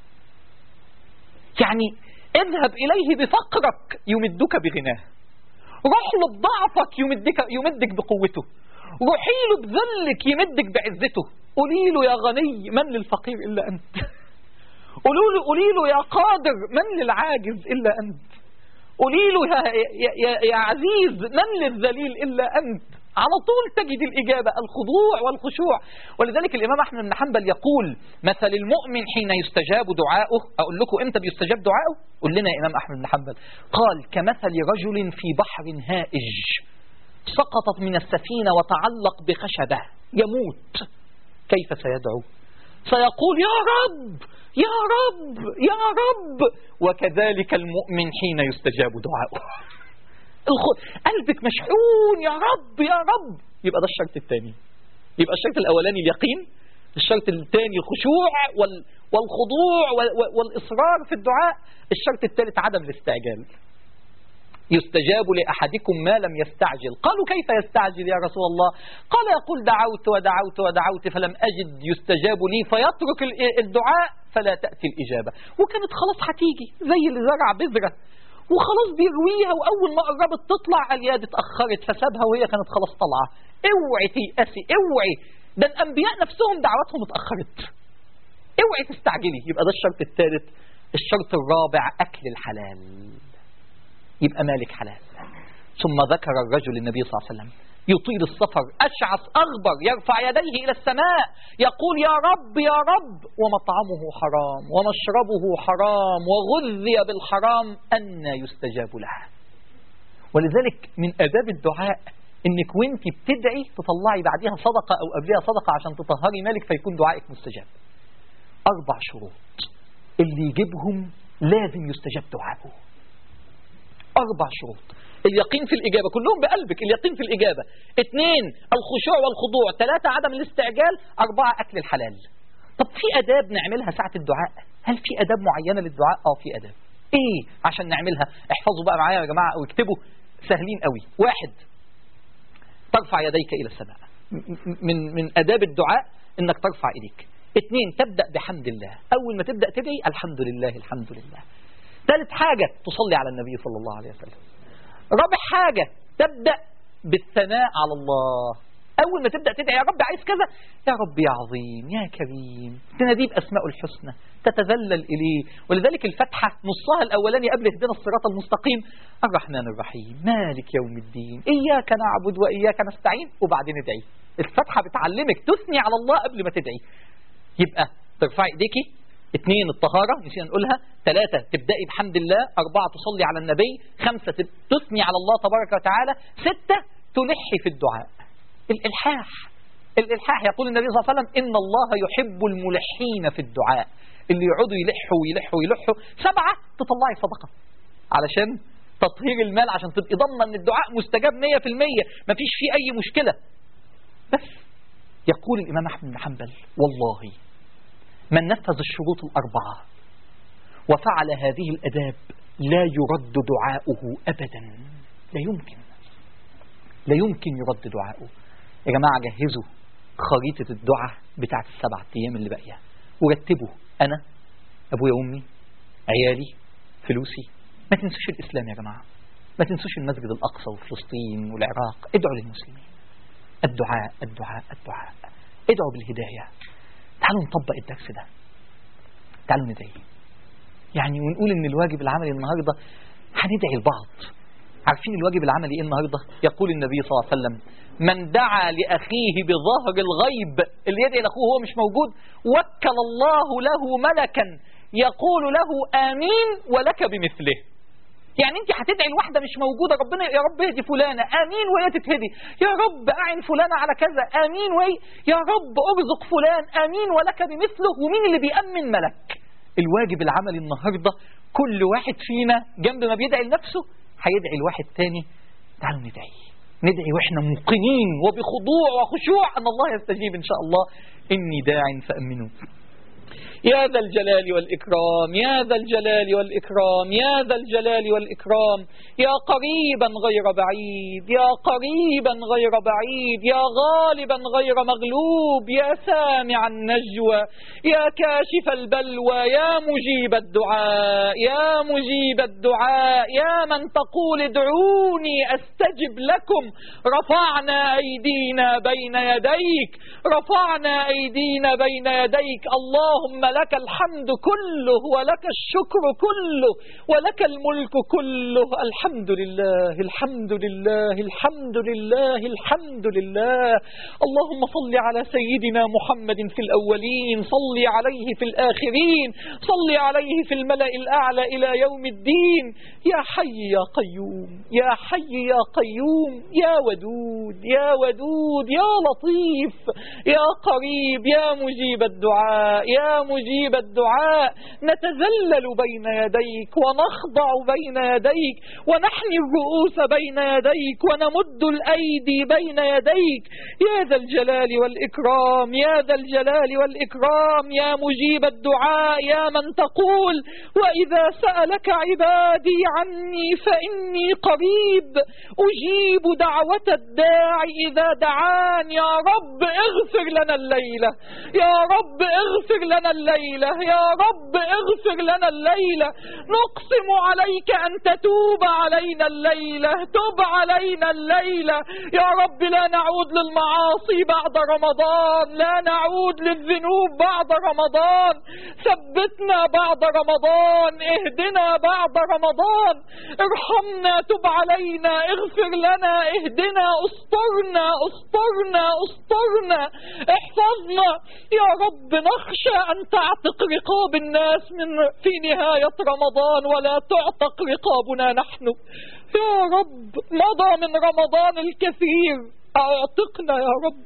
يعني اذهب إليه بفقرك يمدك بغناه روح له بضعفك يمدك, يمدك بقوته روحي له بذلك يمدك بعزته قولي له يا غني من للفقير إلا أنت قولوا له قولي له يا قادر من للعاجز إلا أنت قولي له يا, يا, يا, يا عزيز من للذليل إلا أنت على طول تجد الإجابة الخضوع والخشوع ولذلك الإمام أحمد بن حنبل يقول مثل المؤمن حين يستجاب دعاؤه أقول لكم إمتى بيستجاب دعاؤه قل لنا يا إمام أحمد بن حنبل قال كمثل رجل في بحر هائج سقطت من السفينة وتعلق بخشبة يموت كيف سيدعو سيقول يا رب يا رب يا رب وكذلك المؤمن حين يستجاب دعاؤه قلبك مشحون يا رب يا رب يبقى ده الشرط الثاني يبقى الشرط الأولاني اليقين الشرط الثاني الخشوع وال والخضوع والإصرار في الدعاء الشرط الثالث عدم الاستعجال يستجاب لأحدكم ما لم يستعجل قالوا كيف يستعجل يا رسول الله قال يقول دعوت ودعوت ودعوت فلم أجد يستجاب لي فيترك الدعاء فلا تأتي الإجابة وكانت خلاص هتيجي زي اللي زرع بذرة وخلاص بيرويها وأول ما قربت تطلع الياد اتأخرت فسابها وهي كانت خلاص طالعة اوعي تيأسي اوعي ده الأنبياء نفسهم دعواتهم اتأخرت اوعي تستعجلي يبقى ده الشرط الثالث الشرط الرابع أكل الحلال يبقى مالك حلال ثم ذكر الرجل النبي صلى الله عليه وسلم يطيل السفر أشعث أغبر يرفع يديه إلى السماء يقول يا رب يا رب ومطعمه حرام ومشربه حرام وغذي بالحرام أن يستجاب له ولذلك من أداب الدعاء انك وانت بتدعي تطلعي بعدها صدقة او قبلها صدقة عشان تطهري مالك فيكون دعائك مستجاب اربع شروط اللي يجيبهم لازم يستجاب دعائه اربع شروط اليقين في الإجابة كلهم بقلبك اليقين في الإجابة اثنين الخشوع والخضوع ثلاثة عدم الاستعجال أربعة أكل الحلال طب في أداب نعملها ساعة الدعاء هل في أداب معينة للدعاء اه في أداب ايه عشان نعملها احفظوا بقى معايا يا جماعة او اكتبوا سهلين قوي واحد ترفع يديك إلى السماء من من أداب الدعاء انك ترفع ايديك اثنين تبدأ بحمد الله أول ما تبدأ تدعي الحمد لله الحمد لله ثالث حاجة تصلي على النبي صلى الله عليه وسلم رابع حاجة تبدأ بالثناء على الله أول ما تبدأ تدعي يا رب عايز كذا يا رب يا عظيم يا كريم تناديه بأسماء الحسنى تتذلل إليه ولذلك الفتحة نصها الأولاني قبل اهدنا الصراط المستقيم الرحمن الرحيم مالك يوم الدين إياك نعبد وإياك نستعين وبعدين ادعي الفتحة بتعلمك تثني على الله قبل ما تدعي يبقى ترفعي ايديكي اثنين الطهارة نسينا نقولها ثلاثة تبدأي بحمد الله أربعة تصلي على النبي خمسة تثني على الله تبارك وتعالى ستة تلحي في الدعاء الإلحاح الإلحاح يقول النبي صلى الله عليه وسلم إن الله يحب الملحين في الدعاء اللي يقعدوا يلحوا ويلحوا ويلحوا سبعة تطلعي صدقة علشان تطهير المال عشان تبقي ضامنه ان الدعاء مستجاب 100% مفيش فيه أي مشكلة بس يقول الإمام أحمد بن حنبل والله من نفذ الشروط الأربعة وفعل هذه الأداب لا يرد دعاؤه أبدا لا يمكن لا يمكن يرد دعاؤه يا جماعة جهزوا خريطة الدعاء بتاعت السبع أيام اللي باقية ورتبوا أنا أبويا وأمي عيالي فلوسي ما تنسوش الإسلام يا جماعة ما تنسوش المسجد الأقصى وفلسطين والعراق ادعوا للمسلمين الدعاء الدعاء الدعاء ادعوا بالهداية تعالوا نطبق الدرس ده تعالوا ندعي يعني ونقول ان الواجب العملي النهاردة هندعي البعض عارفين الواجب العملي ايه النهاردة يقول النبي صلى الله عليه وسلم من دعا لأخيه بظهر الغيب اللي يدعي لأخوه وهو مش موجود وكل الله له ملكا يقول له آمين ولك بمثله يعني انت هتدعي لواحده مش موجوده ربنا يا رب اهدي فلانه امين وهي تتهدي يا رب اعن فلانه على كذا امين وهي يا رب ارزق فلان امين ولك بمثله ومين اللي بيامن ملك الواجب العملي النهارده كل واحد فينا جنب ما بيدعي لنفسه هيدعي لواحد تاني تعالوا ندعي ندعي واحنا موقنين وبخضوع وخشوع ان الله يستجيب ان شاء الله اني داع فامنوا يا ذا الجلال والإكرام يا ذا الجلال والإكرام يا ذا الجلال والإكرام يا قريبا غير بعيد يا قريبا غير بعيد يا غالبا غير مغلوب يا سامع النجوى يا كاشف البلوى يا مجيب الدعاء يا مجيب الدعاء يا من تقول ادعوني أستجب لكم رفعنا أيدينا بين يديك رفعنا أيدينا بين يديك اللهم لك الحمد كله ولك الشكر كله ولك الملك كله الحمد لله الحمد لله الحمد لله الحمد لله اللهم صل على سيدنا محمد في الأولين صل عليه في الآخرين صل عليه في الملأ الأعلى إلى يوم الدين يا حي يا قيوم يا حي يا قيوم يا ودود يا ودود يا لطيف يا قريب يا مجيب الدعاء يا مجيب الدعاء نتذلل بين يديك ونخضع بين يديك ونحني الرؤوس بين يديك ونمد الأيدي بين يديك يا ذا الجلال والإكرام يا ذا الجلال والإكرام يا مجيب الدعاء يا من تقول وإذا سألك عبادي عني فإني قريب أجيب دعوة الداعي إذا دعان يا رب اغفر لنا الليلة يا رب اغفر لنا الليلة يا رب اغفر لنا الليلة نقسم عليك أن تتوب علينا الليلة تب علينا الليلة يا رب لا نعود للمعاصي بعد رمضان لا نعود للذنوب بعد رمضان ثبتنا بعد رمضان اهدنا بعد رمضان ارحمنا تب علينا اغفر لنا اهدنا استرنا استرنا استرنا احفظنا يا رب نخشى أن تعتق رقاب الناس من في نهاية رمضان ولا تعتق رقابنا نحن يا رب مضى من رمضان الكثير أعتقنا يا رب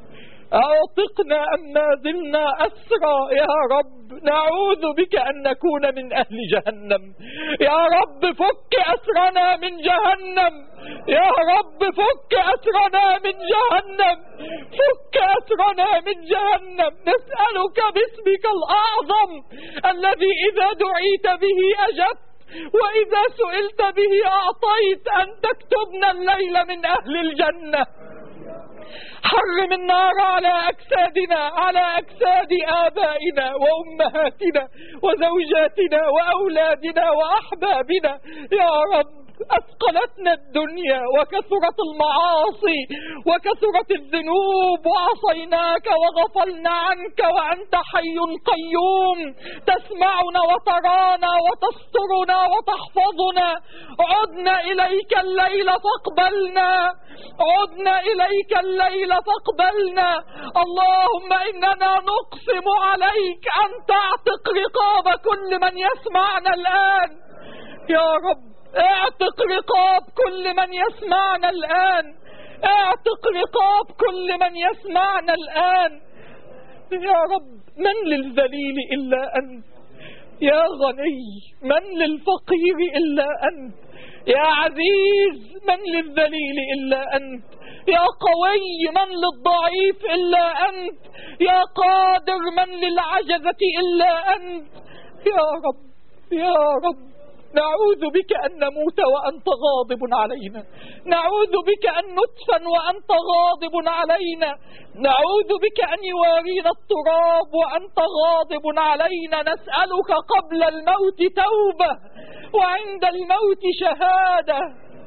أعتقنا أم ما زلنا أسرى يا رب نعوذ بك أن نكون من أهل جهنم يا رب فك أسرنا من جهنم يا رب فك أسرنا من جهنم فك أسرنا من جهنم نسألك باسمك الأعظم الذي إذا دعيت به أجبت وإذا سئلت به أعطيت أن تكتبنا الليل من أهل الجنة حرم النار على أجسادنا على أجساد آبائنا وأمهاتنا وزوجاتنا وأولادنا وأحبابنا يا رب أثقلتنا الدنيا وكثرت المعاصي وكثرت الذنوب وعصيناك وغفلنا عنك وأنت حي قيوم تسمعنا وترانا وتسترنا وتحفظنا عدنا إليك الليل فاقبلنا عدنا إليك الليل فاقبلنا اللهم إننا نقسم عليك أن تعتق رقاب كل من يسمعنا الآن يا رب اعتق رقاب كل من يسمعنا الآن اعتق رقاب كل من يسمعنا الآن يا رب من للذليل إلا أنت يا غني من للفقير إلا أنت يا عزيز من للذليل إلا أنت يا قوي من للضعيف إلا أنت يا قادر من للعجزة إلا أنت يا رب يا رب نعوذ بك أن نموت وأنت غاضب علينا نعوذ بك أن ندفن وأنت غاضب علينا نعوذ بك أن يوارينا التراب وأنت غاضب علينا نسألك قبل الموت توبة وعند الموت شهادة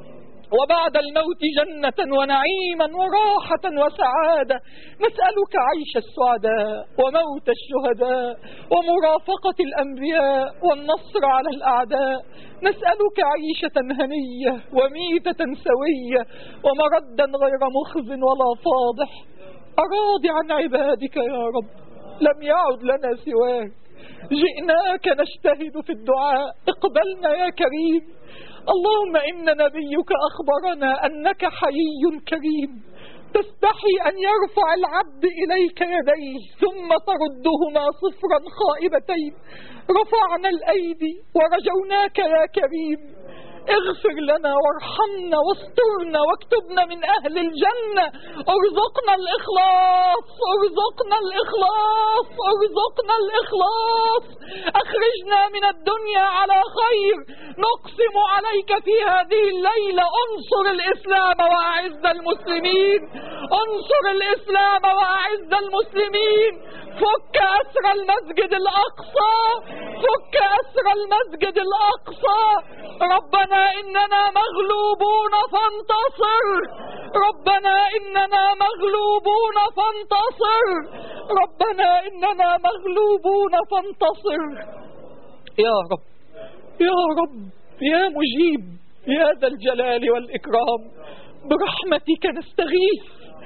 وبعد الموت جنة ونعيما وراحة وسعادة نسألك عيش السعداء وموت الشهداء ومرافقة الأنبياء والنصر على الأعداء نسألك عيشة هنية وميتة سوية ومردا غير مخز ولا فاضح أراضي عن عبادك يا رب لم يعد لنا سواك جئناك نجتهد في الدعاء اقبلنا يا كريم اللهم إن نبيك أخبرنا أنك حيي كريم تستحي أن يرفع العبد إليك يديه ثم تردهما صفرا خائبتين رفعنا الأيدي ورجوناك يا كريم اغفر لنا وارحمنا واسترنا واكتبنا من أهل الجنة ارزقنا الإخلاص ارزقنا الإخلاص ارزقنا الإخلاص أخرجنا من الدنيا على خير نقسم عليك في هذه الليلة انصر الإسلام وأعز المسلمين انصر الإسلام وأعز المسلمين فك أسر المسجد الأقصى فك أسر المسجد الأقصى ربنا إننا مغلوبون فانتصر ربنا إننا مغلوبون فانتصر ربنا إننا مغلوبون فانتصر يا رب يا رب يا مجيب يا ذا الجلال والإكرام برحمتك نستغيث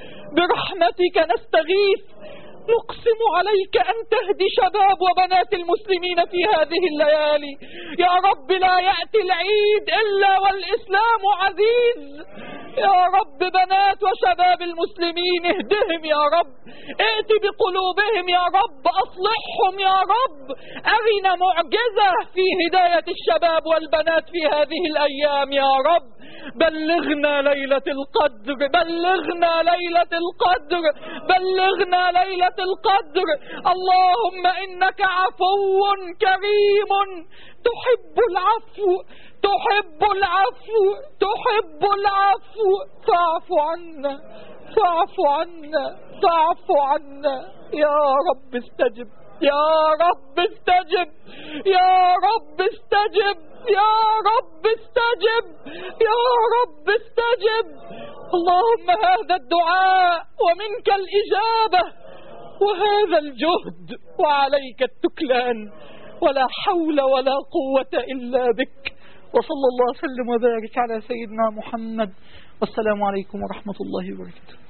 برحمتك نستغيث نقسم عليك أن تهدي شباب وبنات المسلمين في هذه الليالي يا رب لا يأتي العيد إلا والإسلام عزيز يا رب بنات وشباب المسلمين اهدهم يا رب ائت بقلوبهم يا رب أصلحهم يا رب أرنا معجزة في هداية الشباب والبنات في هذه الأيام يا رب بلغنا ليلة القدر بلغنا ليلة القدر بلغنا ليلة القدر اللهم إنك عفو كريم تحب العفو تحب العفو تحب العفو فاعف عنا فاعف عنا فاعف عنا يا رب استجب يا رب استجب يا رب استجب يا رب استجب يا رب استجب اللهم هذا الدعاء ومنك الإجابة وهذا الجهد وعليك التكلان ولا حول ولا قوة إلا بك وصلى الله وسلم وبارك على سيدنا محمد والسلام عليكم ورحمة الله وبركاته